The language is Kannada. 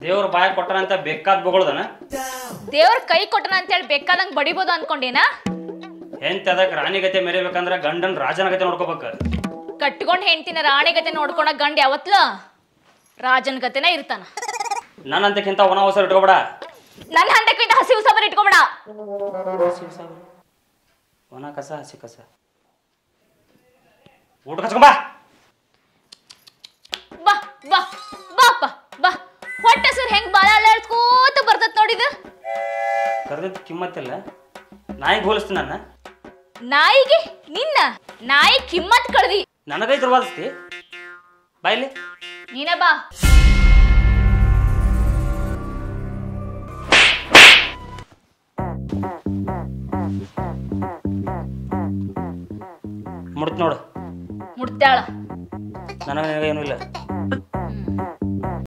ದೇವ್ರ ಬಾಯ ಕೊಟ್ಟನಂತ ಬೇಕಾದ್ ಬೊಗಳದನ ದೇವ್ರ ಕೈ ಕೊಟ್ಟನ ಅಂತೇಳಿ ಬೇಕಾದಂಗ್ ಬಡಿಬೋದು ಅನ್ಕೊಂಡೇನ ಹೆಂತ ಅದಕ್ಕೆ ರಾಣಿಗತೆ ಮೆರಿಬೇಕಂದ್ರ ಗಂಡನ್ ರಾಜನಗತೆ ನೋಡ್ಕೋಬೇಕು ಕಟ್ಕೊಂಡ್ ಹೆಂಡ್ತಿನ ರಾಣಿಗತೆ ನೋಡ್ಕೊಳ ಗಂಡ ಯಾವತ್ಲ ರಾಜನ್ ಗತೆನ ಇರ್ತಾನ ನನ್ನಂತಕ್ಕಿಂತ ಒಣ ಅವಸರ ಇಟ್ಕೋಬೇಡ ನನ್ನ ಹಂತಕ್ಕಿಂತ ಹಸಿ ಉಸಾಬರ್ ಇಟ್ಕೊಬೇಡ ಒಣ ಕಸ ಹಸಿ ಕಸ ಊಟ ಕಚ್ಕೊಂಬಾ ಬಾ ಬಾ ಬಾಪ್ಪ ಬಾ ಹೊಟ್ಟೆ ಸರ್ ಹೆಂಗ್ ಬಾಳ ಅಲ್ಲಾಡ್ಕೋತ ಬರ್ತತ್ ನೋಡಿದ ಕರೆದಿದ್ದು ಕಿಮ್ಮತ್ತಿಲ್ಲ ನಾಯಿಗೆ ಹೋಲಿಸ್ತೀನಿ ನನ್ನ ನಾಯಿಗೆ ನಿನ್ನ ನಾಯಿ ಕಿಮ್ಮತ್ ಕಳ್ದಿ ನನಗೈ ದುರ್ವಾದಿಸ್ತಿ ಬಾಯ್ಲಿ ನೀನ ಬಾ ಮುಡ್ತು ನೋಡು ಮುಡ್ತಾಳ ನನಗೆ ಏನೂ ಇಲ್ಲ